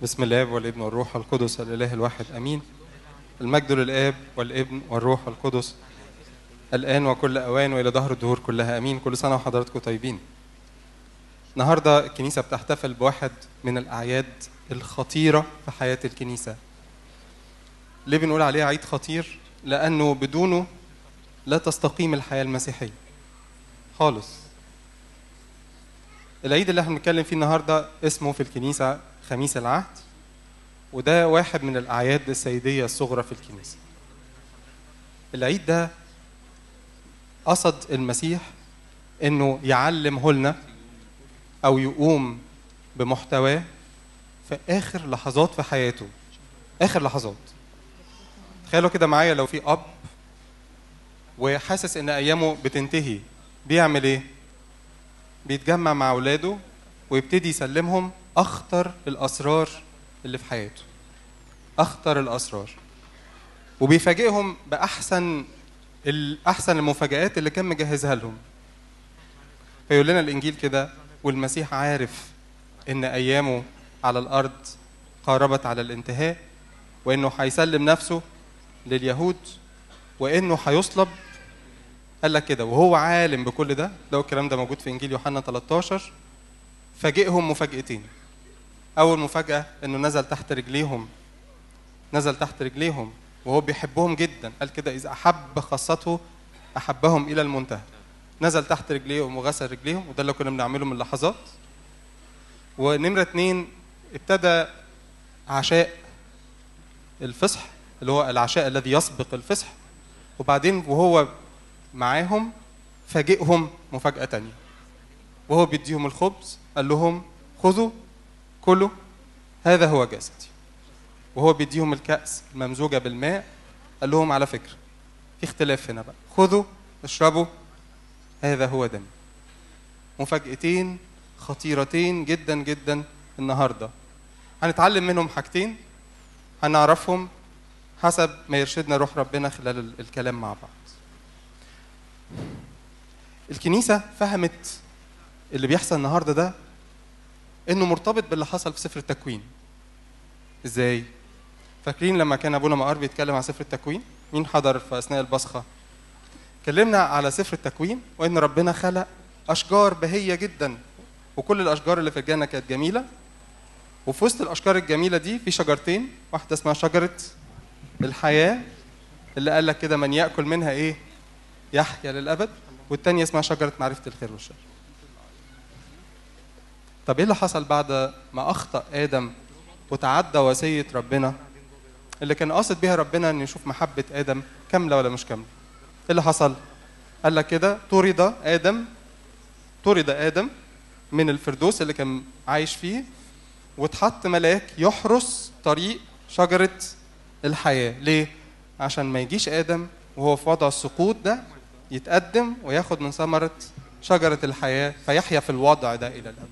بسم الله والابن والروح القدس الاله الواحد امين المجد للاب والابن والروح القدس الان وكل اوان والى دهر الدهور كلها امين كل سنه وحضراتكم طيبين النهارده الكنيسه بتحتفل بواحد من الاعياد الخطيره في حياه الكنيسه ليه بنقول عليه عيد خطير لانه بدونه لا تستقيم الحياه المسيحيه خالص العيد اللي احنا بنتكلم فيه النهارده اسمه في الكنيسه خميس العهد وده واحد من الاعياد السيديه الصغرى في الكنيسه العيد ده قصد المسيح انه يعلمه لنا او يقوم بمحتواه في اخر لحظات في حياته اخر لحظات تخيلوا كده معايا لو في اب وحاسس ان ايامه بتنتهي بيعمل ايه بيتجمع مع اولاده ويبتدي يسلمهم اخطر الاسرار اللي في حياته اخطر الاسرار وبيفاجئهم باحسن الاحسن المفاجآت اللي كان مجهزها لهم فيقول لنا الانجيل كده والمسيح عارف ان ايامه على الارض قاربت على الانتهاء وانه هيسلم نفسه لليهود وانه هيصلب قال لك كده وهو عالم بكل ده لو الكلام ده موجود في انجيل يوحنا 13 فاجئهم مفاجأتين اول مفاجأة انه نزل تحت رجليهم نزل تحت رجليهم وهو بيحبهم جدا قال كده اذا احب خاصته احبهم الى المنتهى نزل تحت رجليهم وغسل رجليهم وده اللي كنا بنعمله من لحظات ونمرة اتنين ابتدى عشاء الفصح اللي هو العشاء الذي يسبق الفصح وبعدين وهو معاهم فاجئهم مفاجأة تانية وهو بيديهم الخبز قال لهم خذوا كلوا هذا هو جسدي وهو بيديهم الكأس الممزوجة بالماء قال لهم على فكرة في اختلاف هنا بقى خذوا اشربوا هذا هو دمي مفاجأتين خطيرتين جدا جدا النهارده هنتعلم منهم حاجتين هنعرفهم حسب ما يرشدنا روح ربنا خلال الكلام مع بعض الكنيسة فهمت اللي بيحصل النهارده ده انه مرتبط باللي حصل في سفر التكوين ازاي فاكرين لما كان ابونا مقار بيتكلم عن سفر التكوين مين حضر في اثناء البصخه اتكلمنا على سفر التكوين وان ربنا خلق اشجار بهيه جدا وكل الاشجار اللي في الجنه كانت جميله وفي وسط الاشجار الجميله دي في شجرتين واحده اسمها شجره الحياه اللي قال لك كده من ياكل منها ايه يحيا للابد والتانية اسمها شجره معرفه الخير والشر طب ايه اللي حصل بعد ما اخطا ادم وتعدى وصيه ربنا اللي كان قاصد بيها ربنا ان يشوف محبه ادم كامله ولا مش كامله ايه اللي حصل قال لك كده طرد ادم طرد ادم من الفردوس اللي كان عايش فيه واتحط ملاك يحرس طريق شجره الحياه ليه عشان ما يجيش ادم وهو في وضع السقوط ده يتقدم وياخد من ثمره شجره الحياه فيحيا في الوضع ده الى الابد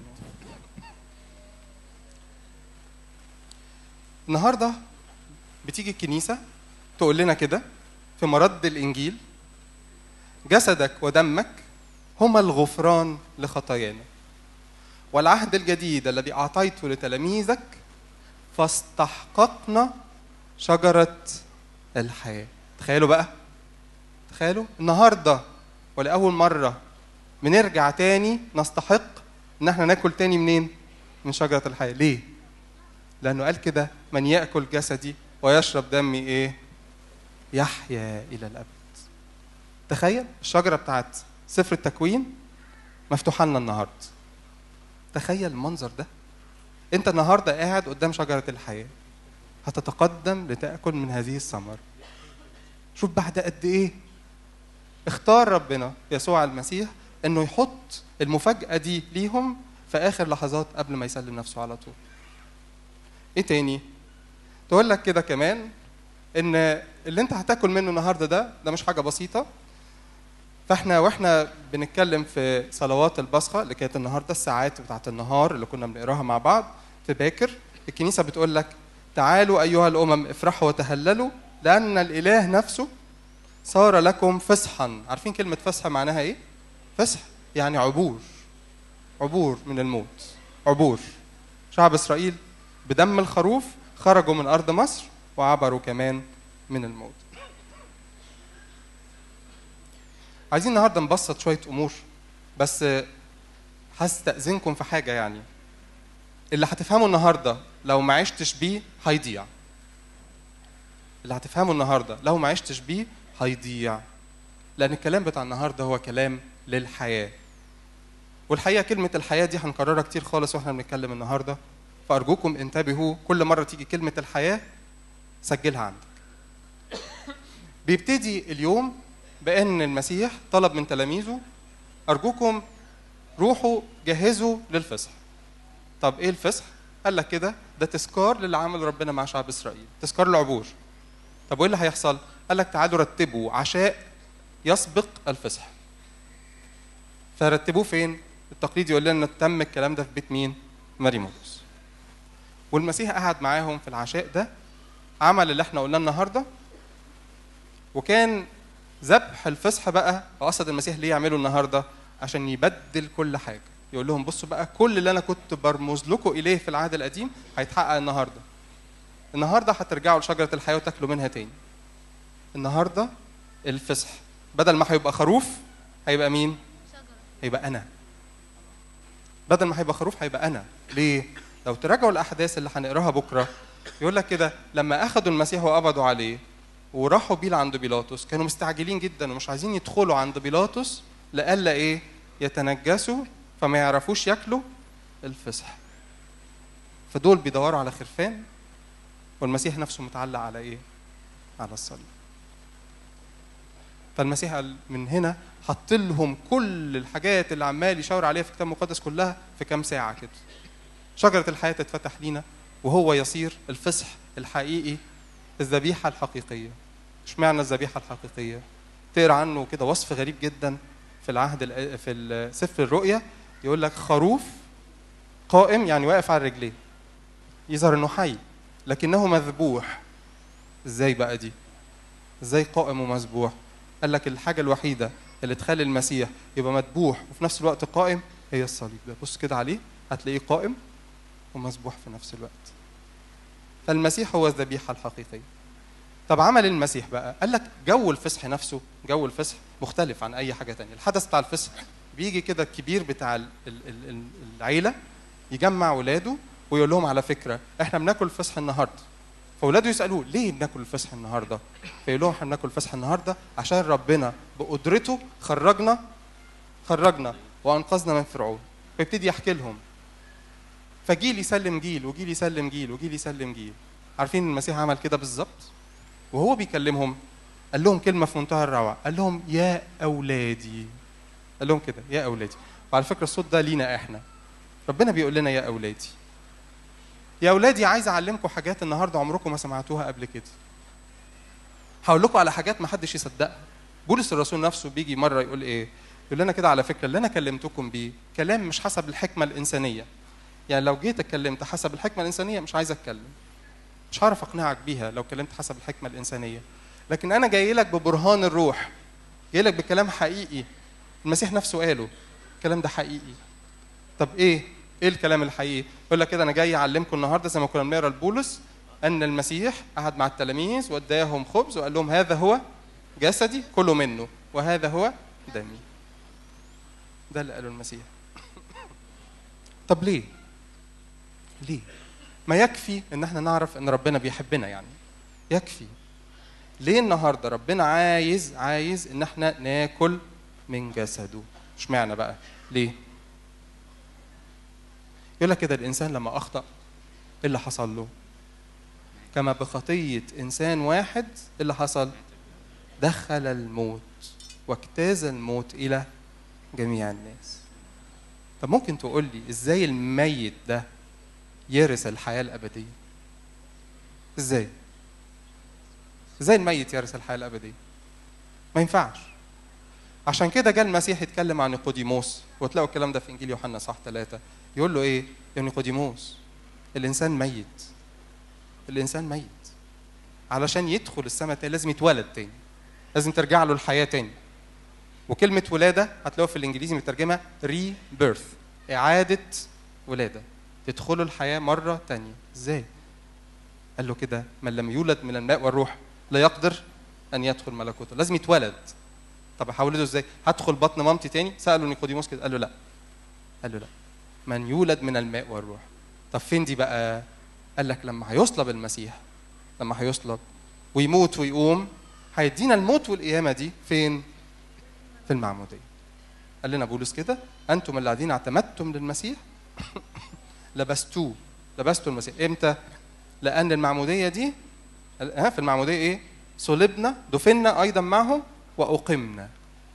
النهارده بتيجي الكنيسه تقول لنا كده في مرد الانجيل جسدك ودمك هما الغفران لخطايانا والعهد الجديد الذي اعطيته لتلاميذك فاستحققنا شجره الحياه تخيلوا بقى تخيلوا النهارده ولاول مره بنرجع تاني نستحق ان احنا ناكل تاني منين من شجره الحياه ليه لانه قال كده من ياكل جسدي ويشرب دمي ايه يحيا الى الابد تخيل الشجره بتاعت سفر التكوين مفتوحه لنا النهارده تخيل المنظر ده انت النهارده قاعد قدام شجره الحياه هتتقدم لتاكل من هذه الثمر شوف بعد قد ايه اختار ربنا يسوع المسيح انه يحط المفاجاه دي ليهم في اخر لحظات قبل ما يسلم نفسه على طول ايه تاني تقول لك كده كمان ان اللي انت هتاكل منه النهارده ده ده مش حاجه بسيطه فاحنا واحنا بنتكلم في صلوات البصخه اللي كانت النهارده الساعات بتاعت النهار اللي كنا بنقراها مع بعض في باكر الكنيسه بتقول لك تعالوا ايها الامم افرحوا وتهللوا لان الاله نفسه صار لكم فصحا عارفين كلمه فصح معناها ايه فصح يعني عبور عبور من الموت عبور شعب اسرائيل بدم الخروف خرجوا من ارض مصر وعبروا كمان من الموت عايزين النهارده نبسط شويه امور بس هستأذنكم في حاجه يعني اللي هتفهمه النهارده لو ما عشتش بيه هيضيع اللي هتفهمه النهارده لو ما عشتش بيه هيضيع لان الكلام بتاع النهارده هو كلام للحياه والحقيقه كلمه الحياه دي هنكررها كتير خالص واحنا بنتكلم النهارده فارجوكم انتبهوا كل مره تيجي كلمه الحياه سجلها عندك بيبتدي اليوم بان المسيح طلب من تلاميذه ارجوكم روحوا جهزوا للفصح طب ايه الفصح قال لك كده ده تذكار للي عمله ربنا مع شعب اسرائيل تذكار العبور طب وايه اللي هيحصل قال لك تعالوا رتبوا عشاء يسبق الفصح فرتبوه فين التقليد يقول لنا تم الكلام ده في بيت مين ماري مرقس والمسيح قعد معاهم في العشاء ده عمل اللي احنا قلناه النهارده وكان ذبح الفصح بقى قصد المسيح ليه يعمله النهارده عشان يبدل كل حاجه يقول لهم بصوا بقى كل اللي انا كنت برمز لكم اليه في العهد القديم هيتحقق النهارده النهارده هترجعوا لشجره الحياه وتاكلوا منها تاني النهارده الفصح بدل ما هيبقى خروف هيبقى مين هيبقى انا بدل ما هيبقى خروف هيبقى انا ليه لو تراجعوا الاحداث اللي هنقراها بكره يقول لك كده لما اخذوا المسيح وقبضوا عليه وراحوا بيه عند بيلاطس كانوا مستعجلين جدا ومش عايزين يدخلوا عند بيلاطس لئلا ايه يتنجسوا فما يعرفوش ياكلوا الفصح فدول بيدوروا على خرفان والمسيح نفسه متعلق على ايه على الصليب فالمسيح قال من هنا حط لهم كل الحاجات اللي عمال يشاور عليها في الكتاب المقدس كلها في كام ساعه كده شجره الحياه تتفتح لينا وهو يصير الفصح الحقيقي الذبيحه الحقيقيه اشمعنى الذبيحه الحقيقيه تقرا عنه كده وصف غريب جدا في العهد في سفر الرؤيا يقول لك خروف قائم يعني واقف على رجليه يظهر انه حي لكنه مذبوح ازاي بقى دي ازاي قائم ومذبوح قال لك الحاجه الوحيده اللي تخلي المسيح يبقى مذبوح وفي نفس الوقت قائم هي الصليب ده بص كده عليه هتلاقيه قائم ومذبوح في نفس الوقت فالمسيح هو الذبيحه الحقيقيه طب عمل المسيح بقى قال لك جو الفصح نفسه جو الفصح مختلف عن اي حاجه تانية الحدث بتاع الفصح بيجي كده الكبير بتاع العيله يجمع ولاده ويقول لهم على فكره احنا بناكل الفصح النهارده فاولاده يسالوه ليه بناكل الفصح النهارده فيقول لهم احنا بناكل الفصح النهارده عشان ربنا بقدرته خرجنا خرجنا وانقذنا من فرعون فيبتدي يحكي لهم فجيل يسلم جيل وجيل يسلم جيل وجيل يسلم جيل عارفين المسيح عمل كده بالظبط وهو بيكلمهم قال لهم كلمه في منتهى الروعه قال لهم يا اولادي قال لهم كده يا اولادي وعلى فكره الصوت ده لينا احنا ربنا بيقول لنا يا اولادي يا اولادي عايز اعلمكم حاجات النهارده عمركم ما سمعتوها قبل كده هقول لكم على حاجات ما حدش يصدقها بولس الرسول نفسه بيجي مره يقول ايه يقول لنا كده على فكره اللي انا كلمتكم بيه كلام مش حسب الحكمه الانسانيه يعني لو جيت اتكلمت حسب الحكمه الانسانيه مش عايز اتكلم مش هعرف اقنعك بيها لو كلمت حسب الحكمه الانسانيه لكن انا جاي لك ببرهان الروح جاي لك بكلام حقيقي المسيح نفسه قاله الكلام ده حقيقي طب ايه ايه الكلام الحقيقي يقول لك كده انا جاي اعلمكم النهارده زي ما كنا بنقرا البولس ان المسيح قعد مع التلاميذ واداهم خبز وقال لهم هذا هو جسدي كلوا منه وهذا هو دمي ده اللي قاله المسيح طب ليه ليه ما يكفي ان احنا نعرف ان ربنا بيحبنا يعني يكفي ليه النهارده ربنا عايز عايز ان احنا ناكل من جسده اشمعنى بقى ليه يقول لك كده الانسان لما اخطا ايه اللي حصل له كما بخطيه انسان واحد ايه اللي حصل دخل الموت واجتاز الموت الى جميع الناس طب ممكن تقول لي ازاي الميت ده يرث الحياه الابديه ازاي ازاي الميت يرث الحياه الابديه ما ينفعش عشان كده جاء المسيح يتكلم عن نيقوديموس وتلاقوا الكلام ده في انجيل يوحنا صح ثلاثة يقول له ايه يا نيقوديموس الانسان ميت الانسان ميت علشان يدخل السماء تاني لازم يتولد تاني لازم ترجع له الحياه تاني وكلمه ولاده هتلاقوها في الانجليزي مترجمه ري بيرث اعاده ولاده يدخلوا الحياه مره تانية ازاي قال له كده من لم يولد من الماء والروح لا يقدر ان يدخل ملكوته لازم يتولد طب احولده ازاي هدخل بطن مامتي تاني سالوا نيقوديموس كده قال له لا قال له لا من يولد من الماء والروح طب فين دي بقى قال لك لما هيصلب المسيح لما هيصلب ويموت ويقوم هيدينا الموت والقيامه دي فين في المعموديه قال لنا بولس كده انتم الذين اعتمدتم للمسيح لبستوه لبستوا المسيح امتى لان المعموديه دي ها في المعموديه ايه صلبنا دفنا ايضا معه واقمنا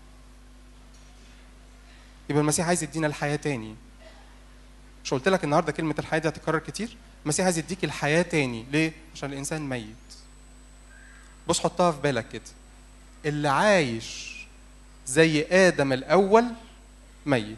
يبقى المسيح عايز يدينا الحياه تاني مش قلت لك النهارده كلمه الحياه دي هتتكرر كتير المسيح عايز يديك الحياه تاني ليه عشان الانسان ميت بص حطها في بالك كده اللي عايش زي ادم الاول ميت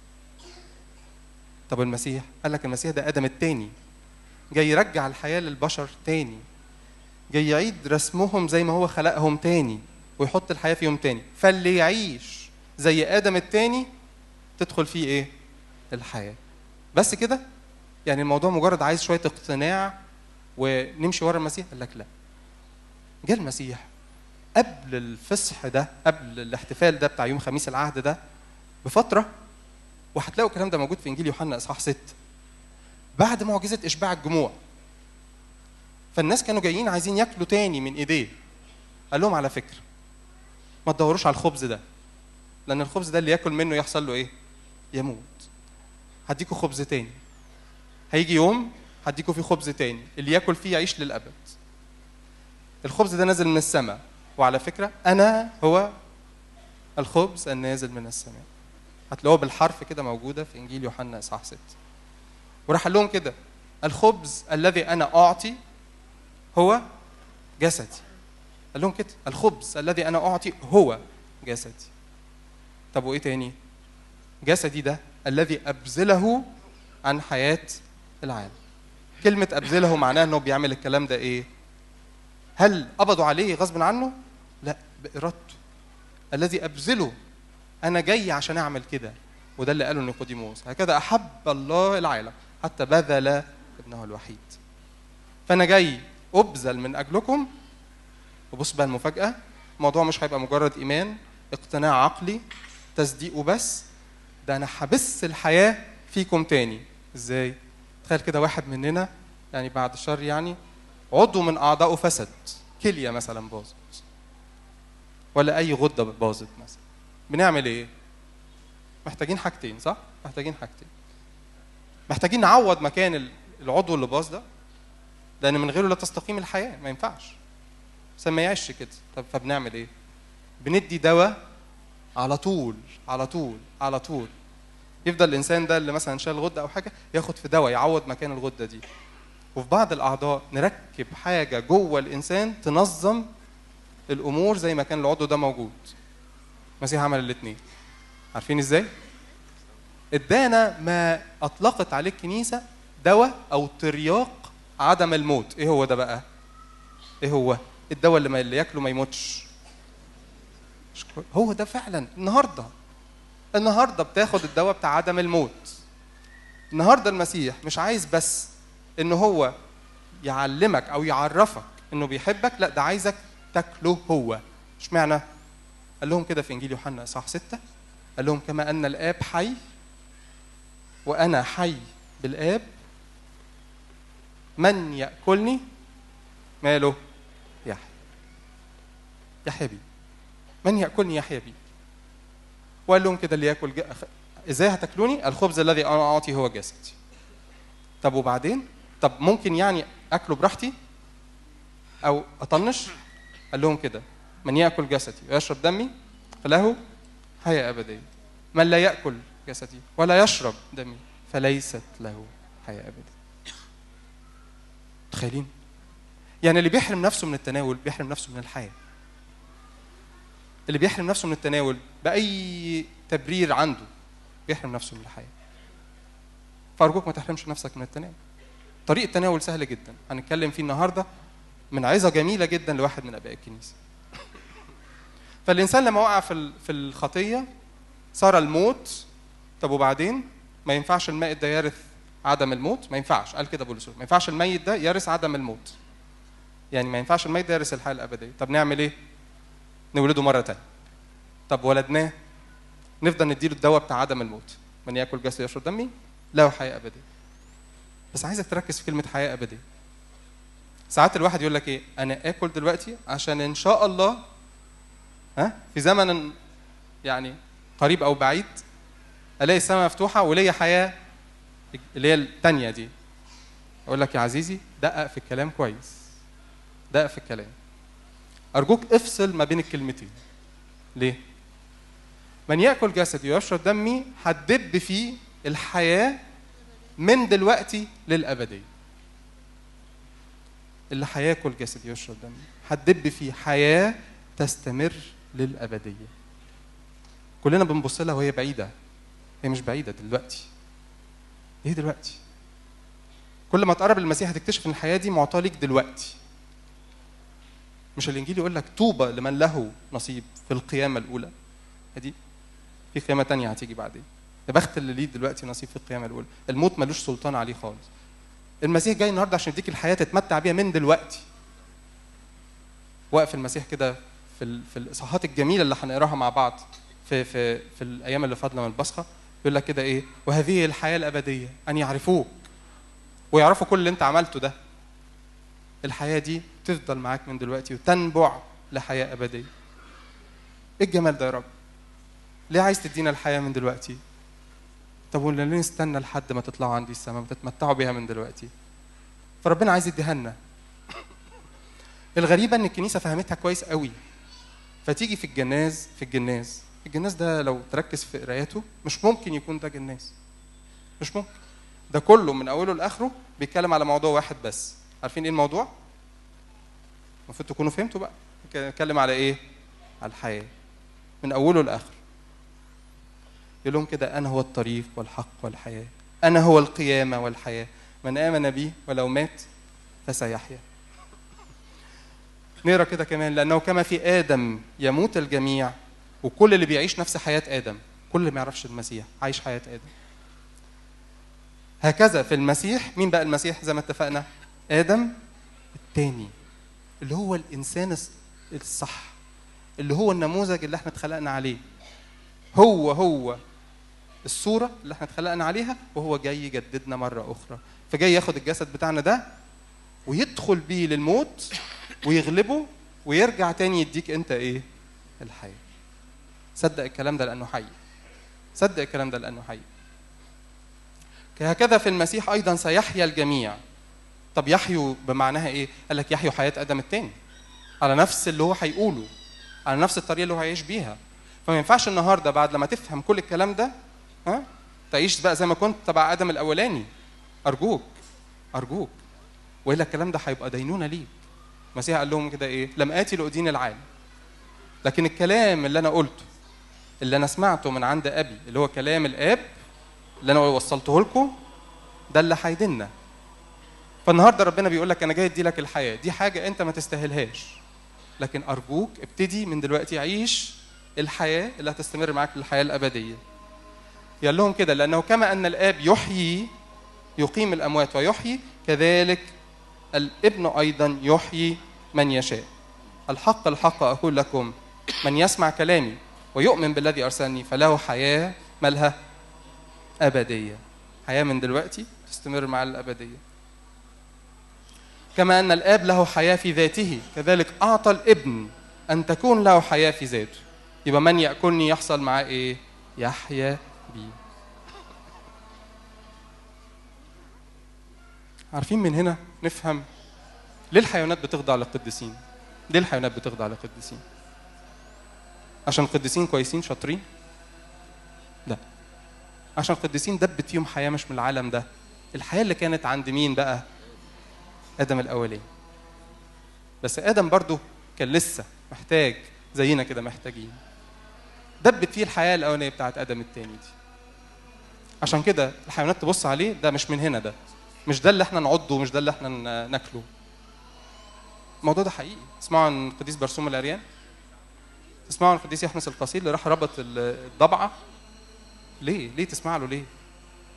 طب المسيح قال لك المسيح ده ادم التاني جاي يرجع الحياه للبشر تاني جاي يعيد رسمهم زي ما هو خلقهم تاني ويحط الحياه فيهم تاني فاللي يعيش زي ادم التاني تدخل فيه ايه الحياه بس كده يعني الموضوع مجرد عايز شويه اقتناع ونمشي ورا المسيح قال لك لا جه المسيح قبل الفصح ده قبل الاحتفال ده بتاع يوم خميس العهد ده بفتره وهتلاقوا الكلام ده موجود في انجيل يوحنا اصحاح 6 بعد معجزه اشباع الجموع فالناس كانوا جايين عايزين ياكلوا تاني من ايديه قال لهم على فكره ما تدوروش على الخبز ده لان الخبز ده اللي ياكل منه يحصل له ايه يموت هديكوا خبز تاني هيجي يوم هديكوا فيه خبز تاني اللي ياكل فيه يعيش للابد الخبز ده نازل من السماء وعلى فكره انا هو الخبز النازل من السماء هتلاقوها بالحرف كده موجوده في انجيل يوحنا اصحاح 6 وراح قال لهم كده الخبز الذي انا اعطي هو جسدي قال لهم كده الخبز الذي انا اعطي هو جسدي طب وايه تاني جسدي ده الذي ابذله عن حياه العالم كلمه ابذله معناها انه بيعمل الكلام ده ايه هل قبضوا عليه غصب عنه لا بارادته الذي ابذله انا جاي عشان اعمل كده وده اللي قاله نيقوديموس هكذا احب الله العالم حتى بذل ابنه الوحيد فانا جاي ابذل من اجلكم وبص بقى المفاجاه الموضوع مش هيبقى مجرد ايمان اقتناع عقلي تصديق وبس ده انا هبث الحياه فيكم تاني ازاي تخيل كده واحد مننا يعني بعد الشر يعني عضو من اعضائه فسد كليه مثلا باظت ولا اي غده باظت مثلا بنعمل ايه محتاجين حاجتين صح محتاجين حاجتين محتاجين نعوض مكان العضو اللي باظ ده لان من غيره لا تستقيم الحياه ما ينفعش بس ما يعيش كده طب فبنعمل ايه بندي دواء على طول على طول على طول يفضل الانسان ده اللي مثلا شال غده او حاجه ياخد في دواء يعوض مكان الغده دي وفي بعض الاعضاء نركب حاجه جوه الانسان تنظم الامور زي ما كان العضو ده موجود المسيح عمل الاثنين عارفين ازاي ادانا ما اطلقت عليه الكنيسه دواء او ترياق عدم الموت ايه هو ده بقى ايه هو الدواء اللي ما اللي ياكله ما يموتش هو ده فعلا النهارده النهارده بتاخد الدواء بتاع عدم الموت النهارده المسيح مش عايز بس ان هو يعلمك او يعرفك انه بيحبك لا ده عايزك تاكله هو اشمعنى قال لهم كده في انجيل يوحنا اصحاح 6 قال لهم كما ان الاب حي وانا حي بالاب من ياكلني ماله يحيى يحيى بي من ياكلني يحيى بي وقال لهم كده اللي ياكل ج... ازاي هتاكلوني الخبز الذي انا اعطي هو جسدي طب وبعدين طب ممكن يعني اكله براحتي او اطنش قال لهم كده من ياكل جسدي ويشرب دمي فله حياه ابديه من لا ياكل جسدي ولا يشرب دمي فليست له حياه ابديه متخيلين يعني اللي بيحرم نفسه من التناول بيحرم نفسه من الحياه اللي بيحرم نفسه من التناول باي تبرير عنده بيحرم نفسه من الحياه فارجوك ما تحرمش نفسك من التناول طريق التناول سهل جدا هنتكلم فيه النهارده من عظه جميله جدا لواحد من اباء الكنيسه فالانسان لما وقع في في الخطيه صار الموت طب وبعدين ما ينفعش الماء ده يرث عدم الموت ما ينفعش قال كده بولس ما ينفعش الميت ده يرث عدم الموت يعني ما ينفعش الميت ده يرث الحياه الابديه طب نعمل ايه نولده مره تانية طب ولدناه نفضل نديله الدواء بتاع عدم الموت من ياكل جسدي يشرب دمي له حياه ابديه بس عايزك تركز في كلمه حياه ابديه ساعات الواحد يقول لك ايه انا اكل دلوقتي عشان ان شاء الله ها في زمن يعني قريب او بعيد الاقي السماء مفتوحه وليا حياه اللي هي الثانيه دي اقول لك يا عزيزي دقق في الكلام كويس دقق في الكلام ارجوك افصل ما بين الكلمتين ليه من ياكل جسدي ويشرب دمي هتدب فيه الحياه من دلوقتي للابديه اللي هياكل جسدي ويشرب دمي هتدب فيه حياه تستمر للابديه كلنا بنبص لها وهي بعيده هي مش بعيده دلوقتي هي دلوقتي كل ما تقرب للمسيح هتكتشف ان الحياه دي معطاه ليك دلوقتي مش الانجيل يقول لك طوبى لمن له نصيب في القيامه الاولى دي في قيامه تانية هتيجي بعدين يا بخت اللي ليه دلوقتي نصيب في القيامه الاولى الموت ملوش سلطان عليه خالص المسيح جاي النهارده عشان يديك الحياه تتمتع بيها من دلوقتي واقف المسيح كده في ال... في الاصحاحات الجميله اللي هنقراها مع بعض في في في الايام اللي فاضله من البصخه يقول لك كده ايه وهذه الحياه الابديه ان يعرفوك ويعرفوا كل اللي انت عملته ده الحياه دي تفضل معاك من دلوقتي وتنبع لحياه ابديه ايه الجمال ده يا رب ليه عايز تدينا الحياه من دلوقتي طب ولا ليه نستنى لحد ما تطلعوا عندي السماء وتتمتعوا بيها من دلوقتي فربنا عايز يديها لنا الغريبه ان الكنيسه فهمتها كويس قوي فتيجي في الجناز في الجناز الجناز ده لو تركز في قرايته مش ممكن يكون ده جناز مش ممكن ده كله من اوله لاخره بيتكلم على موضوع واحد بس عارفين ايه الموضوع المفروض تكونوا فهمتوا بقى بيتكلم على ايه على الحياه من اوله لاخره يقول لهم كده انا هو الطريق والحق والحياه انا هو القيامه والحياه من امن بي ولو مات فسيحيا نقرا كده كمان لانه كما في ادم يموت الجميع وكل اللي بيعيش نفس حياه ادم كل اللي ما يعرفش المسيح عايش حياه ادم هكذا في المسيح مين بقى المسيح زي ما اتفقنا ادم الثاني اللي هو الانسان الصح اللي هو النموذج اللي احنا اتخلقنا عليه هو هو الصوره اللي احنا اتخلقنا عليها وهو جاي يجددنا مره اخرى فجاي ياخد الجسد بتاعنا ده ويدخل بيه للموت ويغلبه ويرجع تاني يديك انت ايه الحياه صدق الكلام ده لانه حي صدق الكلام ده لانه حي هكذا في المسيح ايضا سيحيا الجميع طب يحيوا بمعناها ايه قال لك يحيوا حياه ادم الثاني على نفس اللي هو هيقوله على نفس الطريقه اللي هو هيعيش بيها فما ينفعش النهارده بعد لما تفهم كل الكلام ده ها تعيش بقى زي ما كنت تبع ادم الاولاني ارجوك ارجوك والا الكلام ده هيبقى دينونه ليك المسيح قال لهم كده ايه لم اتي لادين العالم لكن الكلام اللي انا قلته اللي انا سمعته من عند ابي اللي هو كلام الاب اللي انا وصلته لكم ده اللي هيدنا فالنهارده ربنا بيقول لك انا جاي ادي لك الحياه دي حاجه انت ما تستاهلهاش لكن ارجوك ابتدي من دلوقتي عيش الحياه اللي هتستمر معاك للحياه الابديه قال لهم كده لانه كما ان الاب يحيي يقيم الاموات ويحيي كذلك الابن ايضا يحيي من يشاء الحق الحق اقول لكم من يسمع كلامي ويؤمن بالذي ارسلني فله حياه مالها ابديه حياه من دلوقتي تستمر مع الابديه كما ان الاب له حياه في ذاته كذلك اعطى الابن ان تكون له حياه في ذاته يبقى من ياكلني يحصل معاه ايه يحيا بي عارفين من هنا نفهم ليه الحيوانات بتخضع للقديسين ليه الحيوانات بتخضع للقديسين عشان القديسين كويسين شاطرين لا عشان القديسين دبت فيهم حياه مش من العالم ده الحياه اللي كانت عند مين بقى ادم الاولاني بس ادم برضه كان لسه محتاج زينا كده محتاجين دبت فيه الحياه الاولانيه بتاعت ادم التاني دي عشان كده الحيوانات تبص عليه ده مش من هنا ده مش ده اللي احنا نعضه مش ده اللي احنا ناكله الموضوع ده حقيقي تسمعوا عن القديس برسوم الاريان تسمعوا عن القديس يحنس القصير اللي راح ربط الضبعه ليه ليه تسمع له ليه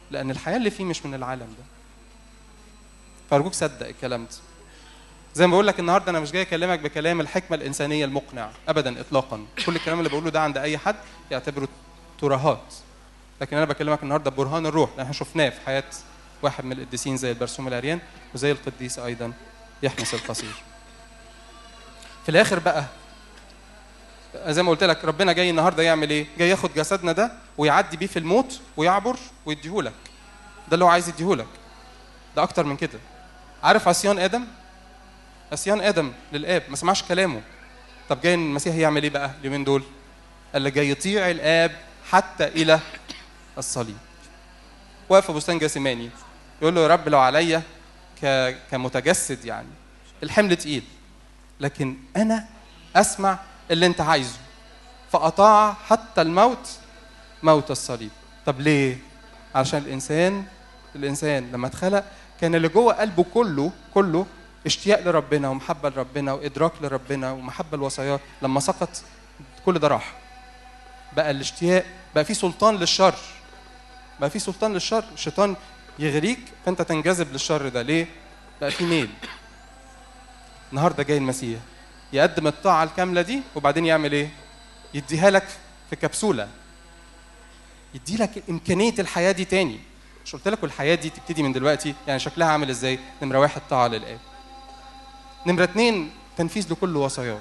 لان الحياه اللي فيه مش من العالم ده فارجوك صدق الكلام ده زي ما بقول لك النهارده انا مش جاي اكلمك بكلام الحكمه الانسانيه المقنع ابدا اطلاقا كل الكلام اللي بقوله ده عند اي حد يعتبره ترهات لكن انا بكلمك النهارده ببرهان الروح لان احنا شفناه في حياه واحد من القديسين زي البرسوم العريان وزي القديس ايضا يحمس القصير في الاخر بقى زي ما قلت لك ربنا جاي النهارده يعمل ايه جاي ياخد جسدنا ده ويعدي بيه في الموت ويعبر ويديهولك ده اللي هو عايز يديهولك ده اكتر من كده عارف عصيان ادم عصيان ادم للاب ما سمعش كلامه طب جاي المسيح يعمل ايه بقى اليومين دول اللي جاي يطيع الاب حتى الى الصليب واقف في بستان جاسماني يقول له يا رب لو عليا ك... كمتجسد يعني الحمل تقيل لكن انا اسمع اللي انت عايزه فاطاع حتى الموت موت الصليب طب ليه عشان الانسان الانسان لما اتخلق كان اللي جوه قلبه كله كله اشتياق لربنا ومحبه لربنا وادراك لربنا ومحبه لوصاياه لما سقط كل ده راح بقى الاشتياق بقى في سلطان للشر بقى في سلطان للشر الشيطان يغريك فانت تنجذب للشر ده ليه بقى في ميل النهارده جاي المسيح يقدم الطاعه الكامله دي وبعدين يعمل ايه يديها لك في كبسوله يدي لك امكانيه الحياه دي تاني مش قلت لك الحياه دي تبتدي من دلوقتي يعني شكلها عامل ازاي نمره واحد طاعه للاب نمره اتنين تنفيذ لكل وصاياه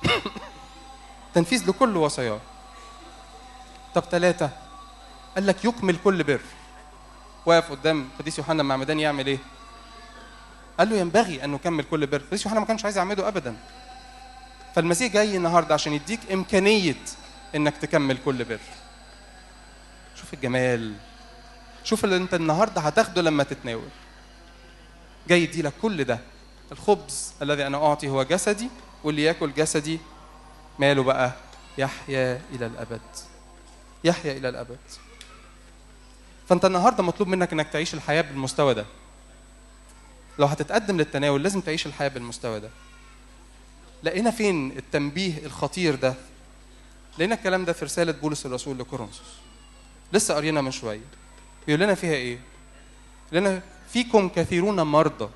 تنفيذ لكل وصاياه طب ثلاثة قال لك يكمل كل بر واقف قدام قديس يوحنا المعمدان يعمل ايه؟ قال له ينبغي ان نكمل كل بر قديس يوحنا ما كانش عايز يعمده ابدا فالمسيح جاي النهارده عشان يديك امكانيه انك تكمل كل بر شوف الجمال شوف اللي انت النهارده هتاخده لما تتناول جاي يدي لك كل ده الخبز الذي انا اعطي هو جسدي واللي ياكل جسدي ماله بقى يحيا الى الابد يحيا الى الابد فانت النهارده مطلوب منك انك تعيش الحياه بالمستوى ده لو هتتقدم للتناول لازم تعيش الحياه بالمستوى ده لقينا فين التنبيه الخطير ده لقينا الكلام ده في رساله بولس الرسول لكورنثوس لسه قرينا من شويه بيقول لنا فيها ايه لنا فيكم كثيرون مرضى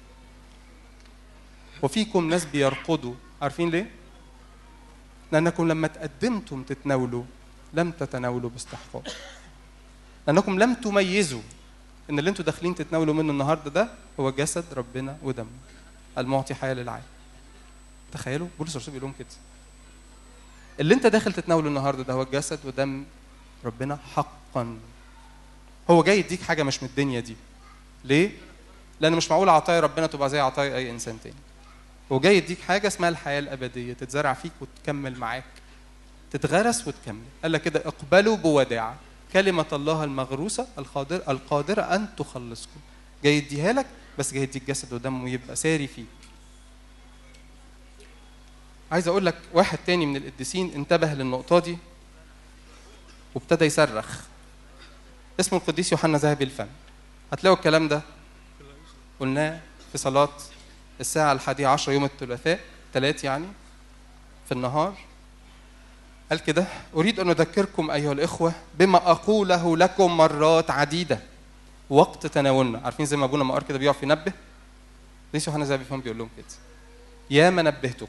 وفيكم ناس بيرقدوا عارفين ليه لانكم لما تقدمتم تتناولوا لم تتناولوا باستحقاق لانكم لم تميزوا ان اللي انتوا داخلين تتناولوا منه النهارده ده هو جسد ربنا ودمه المعطي حياه للعالم تخيلوا بولس الرسول بيقول لهم كده اللي انت داخل تتناوله النهارده ده هو جسد ودم ربنا حقا هو جاي يديك حاجه مش من الدنيا دي ليه لان مش معقول عطايا ربنا تبقى زي عطايا اي انسان تاني هو جاي يديك حاجه اسمها الحياه الابديه تتزرع فيك وتكمل معاك تتغرس وتكمل قال لك كده اقبلوا بوداعه كلمة الله المغروسة القادرة القادرة أن تخلصكم جاي يديها لك بس جاي يديك جسد ودم ويبقى ساري فيك عايز أقول لك واحد تاني من القديسين انتبه للنقطة دي وابتدى يصرخ اسمه القديس يوحنا ذهبي الفم هتلاقوا الكلام ده قلناه في صلاة الساعة الحادية عشر يوم الثلاثاء ثلاث يعني في النهار قال كده أريد أن أذكركم أيها الإخوة بما أقوله لكم مرات عديدة وقت تناولنا عارفين زي ما أبونا مقار كده بيقف ينبه ليش يوحنا زي بيفهم بيقول لهم كده يا ما نبهتكم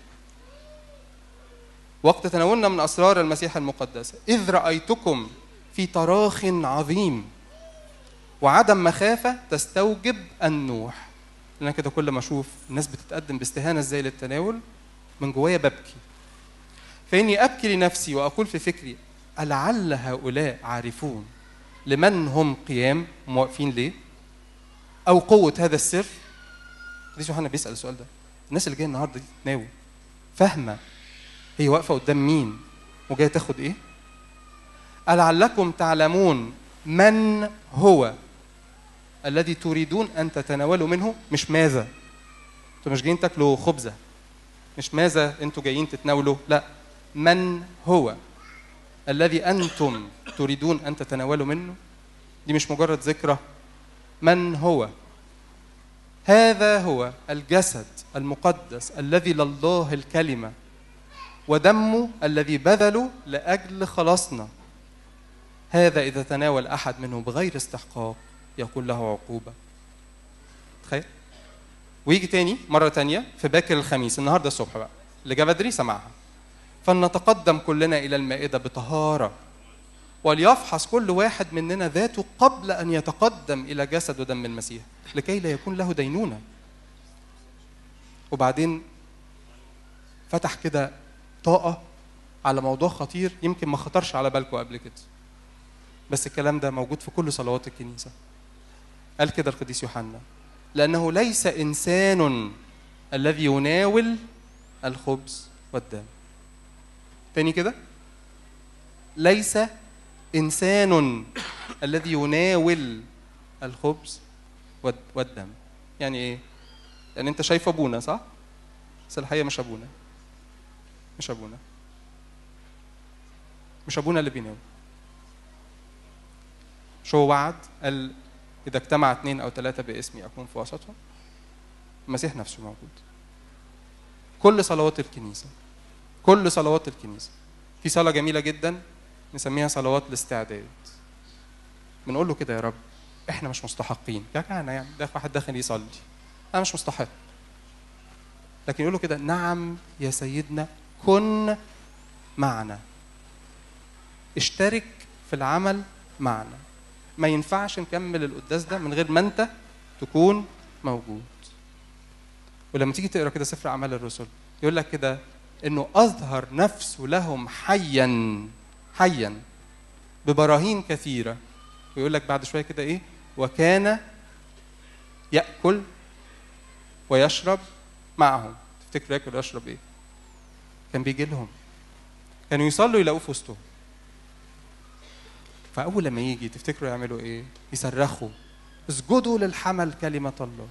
وقت تناولنا من أسرار المسيح المقدسة إذ رأيتكم في تراخ عظيم وعدم مخافة تستوجب النوح لأن كده كل ما أشوف الناس بتتقدم باستهانة إزاي للتناول من جوايا ببكي فإني أبكي لنفسي وأقول في فكري ألعل هؤلاء عارفون لمن هم قيام هم واقفين ليه؟ أو قوة هذا السر؟ ليش يوحنا بيسأل السؤال ده؟ الناس اللي جاية النهاردة دي تناول فاهمة هي واقفة قدام مين وجاية تاخد إيه؟ ألعلكم تعلمون من هو الذي تريدون أن تتناولوا منه مش ماذا أنتوا مش جايين تاكلوا خبزة مش ماذا أنتوا جايين تتناولوا لا من هو الذي انتم تريدون ان تتناولوا منه دي مش مجرد ذكرى من هو هذا هو الجسد المقدس الذي لله الكلمه ودمه الذي بذله لاجل خلاصنا هذا إذا تناول أحد منه بغير استحقاق يكون له عقوبة تخيل ويجي تاني مرة تانية في باكر الخميس النهاردة الصبح بقى اللي جه بدري سمعها فلنتقدم كلنا إلى المائدة بطهارة وليفحص كل واحد مننا ذاته قبل أن يتقدم إلى جسد ودم المسيح لكي لا يكون له دينونة وبعدين فتح كده طاقة على موضوع خطير يمكن ما خطرش على بالكم قبل كده بس الكلام ده موجود في كل صلوات الكنيسة قال كده القديس يوحنا لأنه ليس إنسان الذي يناول الخبز والدم تاني كده ليس إنسان الذي يناول الخبز والد- والدم يعني إيه؟ يعني أنت شايف أبونا صح؟ بس الحقيقة مش أبونا مش أبونا مش أبونا اللي بيناول مش هو وعد قال إذا اجتمع اثنين أو ثلاثة باسمي أكون في وسطهم المسيح نفسه موجود كل صلوات الكنيسة كل صلوات الكنيسة في صلاة جميلة جدا نسميها صلوات الاستعداد بنقول له كده يا رب احنا مش مستحقين يا كهنة يعني ده واحد داخل يصلي انا مش مستحق لكن يقول له كده نعم يا سيدنا كن معنا اشترك في العمل معنا ما ينفعش نكمل القداس ده من غير ما انت تكون موجود ولما تيجي تقرا كده سفر اعمال الرسل يقول لك كده انه اظهر نفسه لهم حيا حيا ببراهين كثيره ويقول لك بعد شويه كده ايه وكان ياكل ويشرب معهم تفتكر ياكل ويشرب ايه كان بيجي لهم كانوا يصلوا يلاقوه في وسطهم فاول لما يجي تفتكروا يعملوا ايه يصرخوا اسجدوا للحمل كلمه الله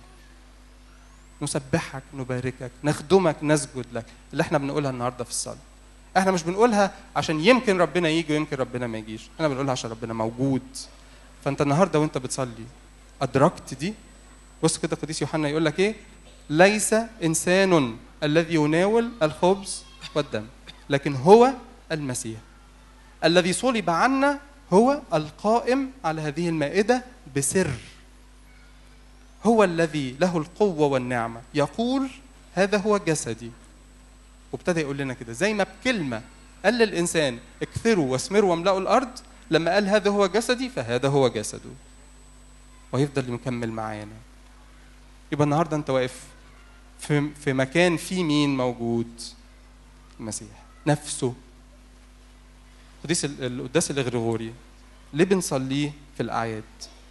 نسبحك نباركك نخدمك نسجد لك اللي احنا بنقولها النهارده في الصلاه احنا مش بنقولها عشان يمكن ربنا يجي ويمكن ربنا ما يجيش احنا بنقولها عشان ربنا موجود فانت النهارده وانت بتصلي ادركت دي بص كده القديس يوحنا يقول لك ايه ليس انسان الذي يناول الخبز والدم لكن هو المسيح الذي صلب عنا هو القائم على هذه المائده بسر هو الذي له القوه والنعمه يقول هذا هو جسدي وابتدى يقول لنا كده زي ما بكلمه قال للانسان اكثروا واسمروا واملأوا الارض لما قال هذا هو جسدي فهذا هو جسده وهيفضل مكمل معانا يبقى النهارده انت واقف في في مكان فيه مين موجود المسيح نفسه قديس ال- القداس الاغريغوري ليه بنصليه في الاعياد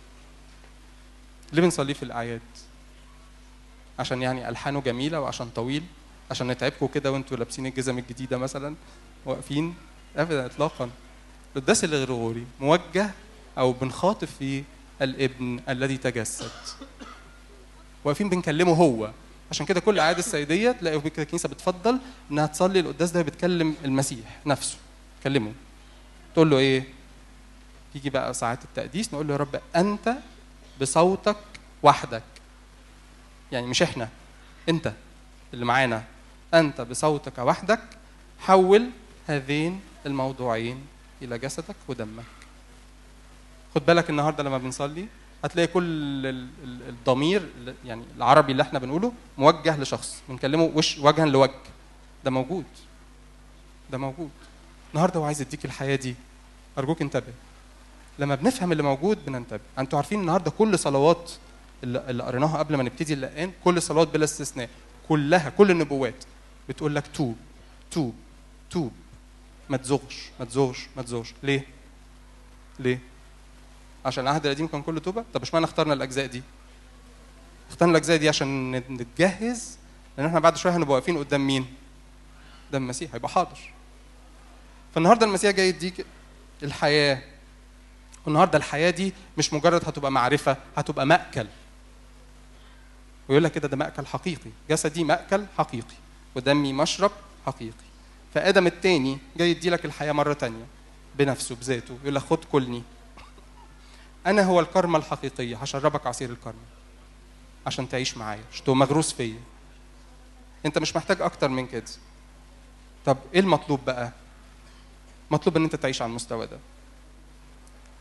ليه بنصليه في الاعياد عشان يعني الحانه جميله وعشان طويل عشان نتعبكم كده وانتوا لابسين الجزم الجديده مثلا واقفين ابدا اطلاقا القداس الاغريغوري موجه او بنخاطب فيه الابن الذي تجسد واقفين بنكلمه هو عشان كده كل اعياد السيديه تلاقوا كده الكنيسه بتفضل انها تصلي القداس ده بتكلم المسيح نفسه كلمه تقول له ايه تيجي بقى ساعات التقديس نقول له يا رب انت بصوتك وحدك يعني مش احنا انت اللي معانا انت بصوتك وحدك حول هذين الموضوعين الى جسدك ودمك خد بالك النهارده لما بنصلي هتلاقي كل ال- ال- الضمير ال- يعني العربي اللي احنا بنقوله موجه لشخص بنكلمه وش وجها لوجه ده موجود ده موجود النهارده هو عايز يديك الحياه دي ارجوك انتبه لما بنفهم اللي موجود بننتبه انتوا عارفين النهارده كل صلوات اللي اللي قريناها قبل ما نبتدي اللقان كل الصلوات بلا استثناء كلها كل النبوات بتقول لك توب توب توب ما تزغش ما تزغش ما تزغش ليه؟ ليه؟ عشان العهد القديم كان كله توبه طب اشمعنى اخترنا الاجزاء دي؟ اخترنا الاجزاء دي عشان نتجهز لان احنا بعد شويه هنبقى واقفين قدام مين؟ قدام المسيح هيبقى حاضر فالنهارده المسيح جاي يديك الحياه والنهارده الحياه دي مش مجرد هتبقى معرفه هتبقى ماكل ويقول لك كده ده ماكل حقيقي جسدي ماكل حقيقي ودمي مشرب حقيقي فادم التاني جاي يدي لك الحياه مره تانية بنفسه بذاته يقول لك خد كلني انا هو الكرمه الحقيقيه هشربك عصير الكرمه عشان تعيش معايا عشان تبقى مغروس فيا انت مش محتاج اكتر من كده طب ايه المطلوب بقى مطلوب ان انت تعيش على المستوى ده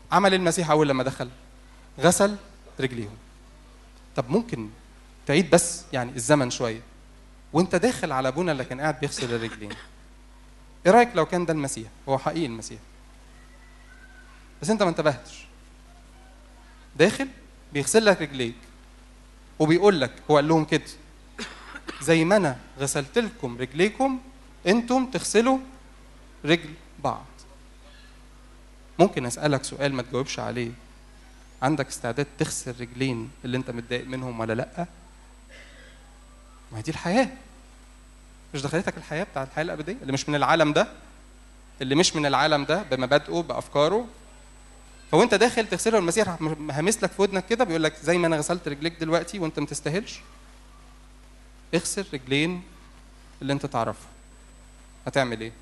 عمل المسيح اول لما دخل غسل رجليهم طب ممكن تعيد بس يعني الزمن شويه وانت داخل على ابونا اللي كان قاعد بيغسل الرجلين ايه رايك لو كان ده المسيح هو حقيقي المسيح بس انت ما انتبهتش داخل بيغسل لك رجليك وبيقول لك هو قال لهم كده زي ما انا غسلت لكم رجليكم انتم تغسلوا رجل بعض ممكن اسالك سؤال ما تجاوبش عليه عندك استعداد تغسل رجلين اللي انت متضايق منهم ولا لا ما هي دي الحياه مش دخلتك الحياه بتاعت الحياه الابديه اللي مش من العالم ده اللي مش من العالم ده بمبادئه بافكاره هو انت داخل تغسله المسيح راح مهمس لك في ودنك كده بيقول لك زي ما انا غسلت رجليك دلوقتي وانت ما تستاهلش اغسل رجلين اللي انت تعرفه هتعمل ايه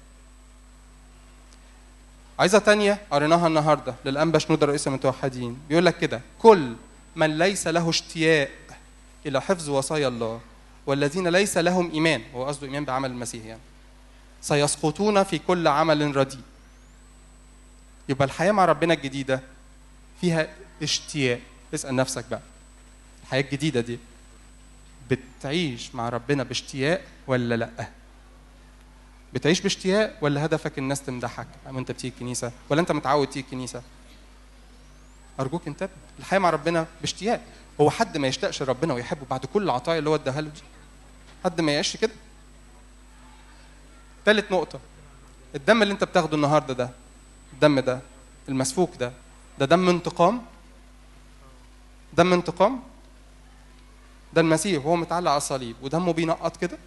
عايزة تانية قريناها النهاردة للأنبا شنودة رئيس المتوحدين بيقول لك كده كل من ليس له اشتياق إلى حفظ وصايا الله والذين ليس لهم إيمان هو قصده إيمان بعمل المسيح يعني سيسقطون في كل عمل رديء يبقى الحياة مع ربنا الجديدة فيها اشتياق اسأل نفسك بقى الحياة الجديدة دي بتعيش مع ربنا باشتياق ولا لأ؟ بتعيش باشتياق ولا هدفك الناس تمدحك وانت بتيجي الكنيسة ولا انت متعود تيجي الكنيسة؟ أرجوك انتبه الحياة مع ربنا باشتياق هو حد ما يشتاقش لربنا ويحبه بعد كل العطايا اللي هو اداها له دي حد ما يعيش كده ثالث نقطة الدم اللي انت بتاخده النهارده ده الدم ده المسفوك ده ده دم انتقام دم انتقام ده المسيح وهو متعلق على الصليب ودمه بينقط كده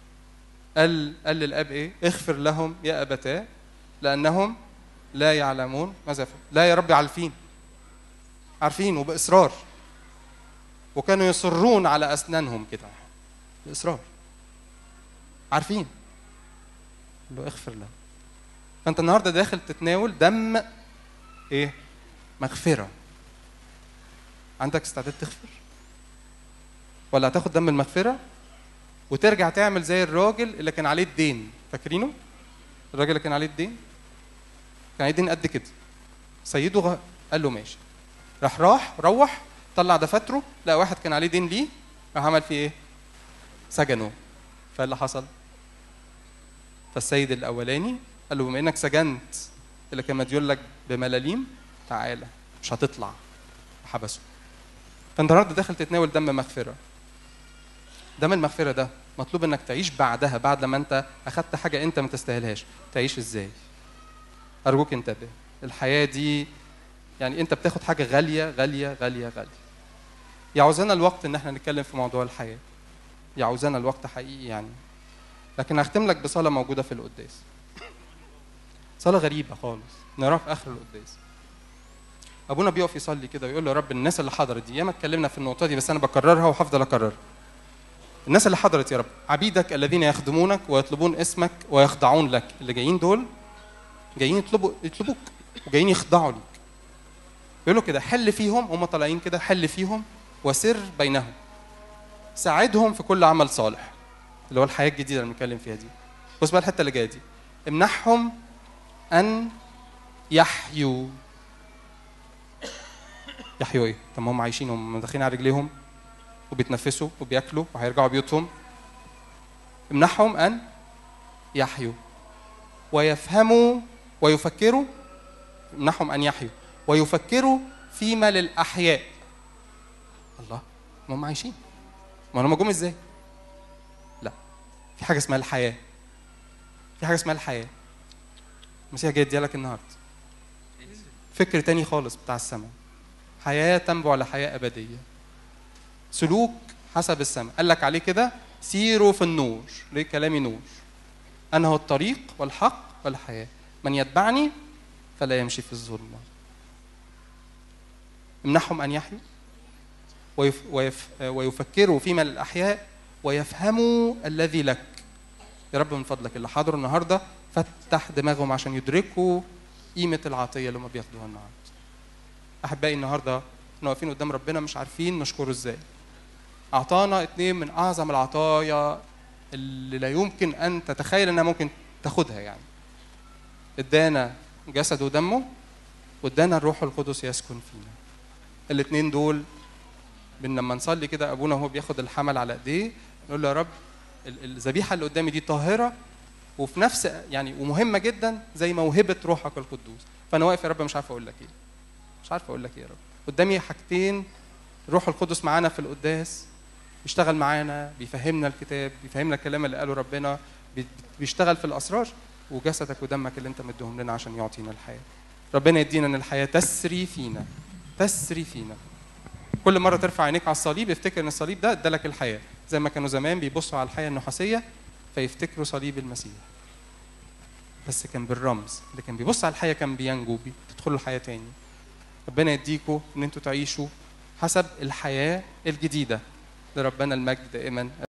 قال قال للاب ايه اغفر لهم يا ابتاه لانهم لا يعلمون ماذا فعل لا يا رب عارفين عارفين وباصرار وكانوا يصرون على اسنانهم كده باصرار عارفين قال له اغفر لهم فانت النهارده داخل تتناول دم ايه مغفره عندك استعداد تغفر ولا هتاخد دم المغفره وترجع تعمل زي الراجل اللي كان عليه الدين فاكرينه الراجل اللي كان عليه الدين كان عليه الدين قد كده سيده غ... قال له ماشي راح راح روح طلع دفاتره لقى واحد كان عليه دين ليه راح عمل فيه ايه سجنه فاللي حصل فالسيد الاولاني قال له بما انك سجنت اللي كان مديون لك بملاليم تعالى مش هتطلع حبسه فانت النهارده داخل تتناول دم مغفره دم المغفره ده مطلوب انك تعيش بعدها بعد لما انت اخدت حاجه انت ما تستاهلهاش تعيش ازاي ارجوك انتبه الحياه دي يعني انت بتاخد حاجه غاليه غاليه غاليه غاليه يعوزنا الوقت ان احنا نتكلم في موضوع الحياه يعوزنا الوقت حقيقي يعني لكن هختم لك بصلاه موجوده في القداس صلاه غريبه خالص نراها في اخر القداس ابونا بيقف يصلي كده ويقول له يا رب الناس اللي حضرت دي ياما اتكلمنا في النقطه دي بس انا بكررها وهفضل اكررها الناس اللي حضرت يا رب عبيدك الذين يخدمونك ويطلبون اسمك ويخضعون لك اللي جايين دول جايين يطلبوا يطلبوك وجايين يخضعوا ليك يقول له كده حل فيهم هم طالعين كده حل فيهم وسر بينهم ساعدهم في كل عمل صالح اللي هو الحياه الجديده اللي بنتكلم فيها دي بص بقى الحته اللي جايه دي امنحهم ان يحيوا يحيوا ايه؟ طب ما هم عايشين هم داخلين على رجليهم وبيتنفسوا وبياكلوا وهيرجعوا بيوتهم امنحهم ان يحيوا ويفهموا ويفكروا امنحهم ان يحيوا ويفكروا فيما للاحياء الله ما هم عايشين ما هم جم ازاي؟ لا في حاجه اسمها الحياه في حاجه اسمها الحياه المسيح جاي يديها لك النهارده فكر تاني خالص بتاع السماء حياه تنبع لحياه ابديه سلوك حسب السماء قال لك عليه كده سيروا في النور ليه كلامي نور انا هو الطريق والحق والحياه من يتبعني فلا يمشي في الظلمه امنحهم ان يحيوا ويف ويف ويفكروا فيما للاحياء ويفهموا الذي لك يا رب من فضلك اللي حضروا النهارده فتح دماغهم عشان يدركوا قيمه العطيه اللي هم بياخدوها النهارده احبائي النهارده احنا واقفين قدام ربنا مش عارفين نشكره ازاي اعطانا اتنين من اعظم العطايا اللي لا يمكن ان تتخيل انها ممكن تاخدها يعني ادانا جسده ودمه وادانا الروح القدس يسكن فينا الاثنين دول من لما نصلي كده ابونا وهو بياخد الحمل على ايديه نقول له يا رب ال- الذبيحه اللي قدامي دي طاهره وفي نفس يعني ومهمه جدا زي موهبه روحك القدوس فانا واقف يا رب مش عارف اقول لك ايه مش عارف اقول لك ايه يا رب قدامي حاجتين الروح القدس معانا في القداس بيشتغل معانا بيفهمنا الكتاب بيفهمنا الكلام اللي قاله ربنا بي- بيشتغل في الاسرار وجسدك ودمك اللي انت مديهم لنا عشان يعطينا الحياه ربنا يدينا ان الحياه تسري فينا تسري فينا كل مره ترفع عينيك على الصليب افتكر ان الصليب ده ادالك الحياه زي ما كانوا زمان بيبصوا على الحياه النحاسيه فيفتكروا صليب المسيح بس كان بالرمز اللي كان بيبص على الحياه كان بينجو بي- تدخلوا الحياه تاني ربنا يديكوا ان انتوا تعيشوا حسب الحياه الجديده لربنا المجد دائما